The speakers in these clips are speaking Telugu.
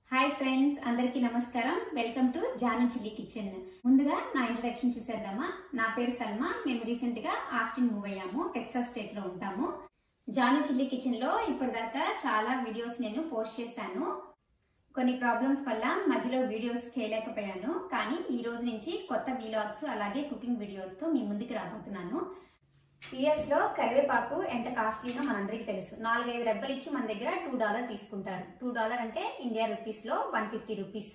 హాయ్ ఫ్రెండ్స్ అందరికీ నమస్కారం welcome to Janu chilli kitchen ముందుగా నా ఇంట్రడక్షన్ చూసేద్దామా నా పేరు సల్మా మేము రీసెంట్ గా ఆస్టిన్ మూవ్ అయ్యాము టెక్సాస్ స్టేట్ లో ఉంటాము జాను చిల్లీ కిచెన్ లో ఇప్పటిదాకా చాలా వీడియోస్ నేను పోస్ట్ చేశాను కొన్ని ప్రాబ్లమ్స్ వల్ల మధ్యలో వీడియోస్ చేయలేకపోయాను కానీ ఈ రోజు నుంచి కొత్త వీలాగ్స్ అలాగే కుకింగ్ వీడియోస్ తో మీ ముందుకు రాబోతున్నాను యుఎస్ లో కరివేపాకు ఎంత కాస్ట్లీనో మనందరికీ తెలుసు నాలుగైదు రెబ్బలు ఇచ్చి మన దగ్గర టూ డాలర్ తీసుకుంటారు టూ డాలర్ అంటే ఇండియా రూపీస్ లో వన్ ఫిఫ్టీ రూపీస్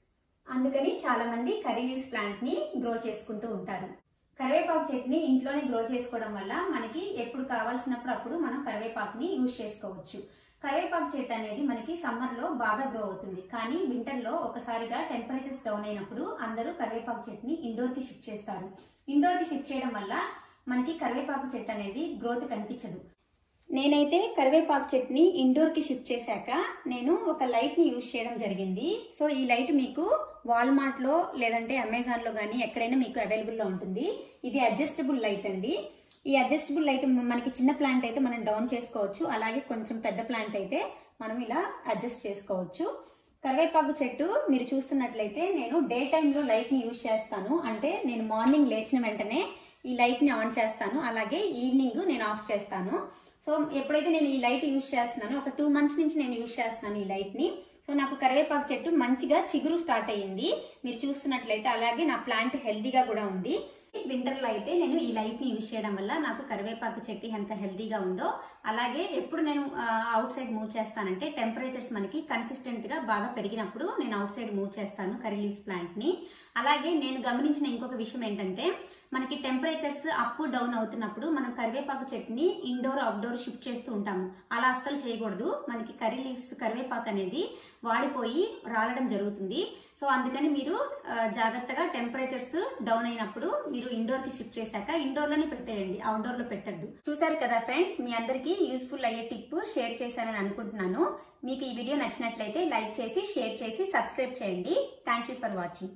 అందుకని చాలా మంది కర్రీ లీవ్స్ ప్లాంట్ ని గ్రో చేసుకుంటూ ఉంటారు కరివేపాకు చెట్టుని ఇంట్లోనే గ్రో చేసుకోవడం వల్ల మనకి ఎప్పుడు కావాల్సినప్పుడు అప్పుడు మనం కరివేపాకుని యూజ్ చేసుకోవచ్చు కరివేపాకు చెట్టు అనేది మనకి సమ్మర్ లో బాగా గ్రో అవుతుంది కానీ వింటర్ లో ఒకసారిగా టెంపరేచర్స్ డౌన్ అయినప్పుడు అందరూ కరివేపాకు చెట్టుని ఇండోర్ కి షిఫ్ట్ చేస్తారు ఇండోర్ కి షిఫ్ట్ చేయడం వల్ల మనకి కరివేపాకు చెట్టు అనేది గ్రోత్ కనిపించదు నేనైతే కరివేపాకు చెట్టుని ఇండోర్ కి షిఫ్ట్ చేశాక నేను ఒక లైట్ ని యూజ్ చేయడం జరిగింది సో ఈ లైట్ మీకు వాల్మార్ట్ లో లేదంటే అమెజాన్ లో కానీ ఎక్కడైనా మీకు అవైలబుల్ లో ఉంటుంది ఇది అడ్జస్టబుల్ లైట్ అండి ఈ అడ్జస్టబుల్ లైట్ మనకి చిన్న ప్లాంట్ అయితే మనం డౌన్ చేసుకోవచ్చు అలాగే కొంచెం పెద్ద ప్లాంట్ అయితే మనం ఇలా అడ్జస్ట్ చేసుకోవచ్చు కరివేపాకు చెట్టు మీరు చూస్తున్నట్లయితే నేను డే టైంలో లైట్ ని యూజ్ చేస్తాను అంటే నేను మార్నింగ్ లేచిన వెంటనే ఈ లైట్ ని ఆన్ చేస్తాను అలాగే ఈవినింగ్ నేను ఆఫ్ చేస్తాను సో ఎప్పుడైతే నేను ఈ లైట్ యూజ్ చేస్తున్నానో ఒక టూ మంత్స్ నుంచి నేను యూజ్ చేస్తున్నాను ఈ లైట్ ని సో నాకు కరివేపాకు చెట్టు మంచిగా చిగురు స్టార్ట్ అయ్యింది మీరు చూస్తున్నట్లయితే అలాగే నా ప్లాంట్ హెల్దీగా కూడా ఉంది వింటర్ లో అయితే నేను ఈ లైట్ ని యూజ్ చేయడం వల్ల నాకు కరివేపాకు చెట్టు ఎంత హెల్దీగా ఉందో అలాగే ఎప్పుడు నేను అవుట్ సైడ్ మూవ్ చేస్తానంటే టెంపరేచర్స్ మనకి కన్సిస్టెంట్ గా బాగా పెరిగినప్పుడు నేను అవుట్ సైడ్ మూవ్ చేస్తాను కర్రీ లీవ్స్ ప్లాంట్ ని అలాగే నేను గమనించిన ఇంకొక విషయం ఏంటంటే మనకి టెంపరేచర్స్ అప్ డౌన్ అవుతున్నప్పుడు మనం కరివేపాకు చెట్టుని ఇండోర్ అవుట్డోర్ షిఫ్ట్ చేస్తూ ఉంటాము అలా అస్సలు చేయకూడదు మనకి కర్రీ లీవ్స్ కరివేపాకు అనేది వాడిపోయి రాలడం జరుగుతుంది సో అందుకని మీరు ఆ, జాగ్రత్తగా టెంపరేచర్స్ డౌన్ అయినప్పుడు మీరు ఇండోర్ కి షిఫ్ట్ చేశాక ఇండోర్ లోనే పెట్టేయండి అవుట్డోర్ లో పెట్టద్దు చూసారు కదా ఫ్రెండ్స్ మీ అందరికీ యూస్ఫుల్ అయ్యే టిప్ షేర్ చేశానని అనుకుంటున్నాను మీకు ఈ వీడియో నచ్చినట్లయితే లైక్ చేసి షేర్ చేసి సబ్స్క్రైబ్ చేయండి థ్యాంక్ యూ ఫర్ వాచింగ్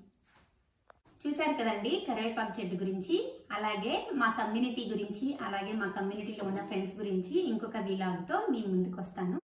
చూశారు కదండి కరివేపాకు చెట్టు గురించి అలాగే మా కమ్యూనిటీ గురించి అలాగే మా కమ్యూనిటీలో ఉన్న ఫ్రెండ్స్ గురించి ఇంకొక వీలాగ్తో మీ ముందుకు వస్తాను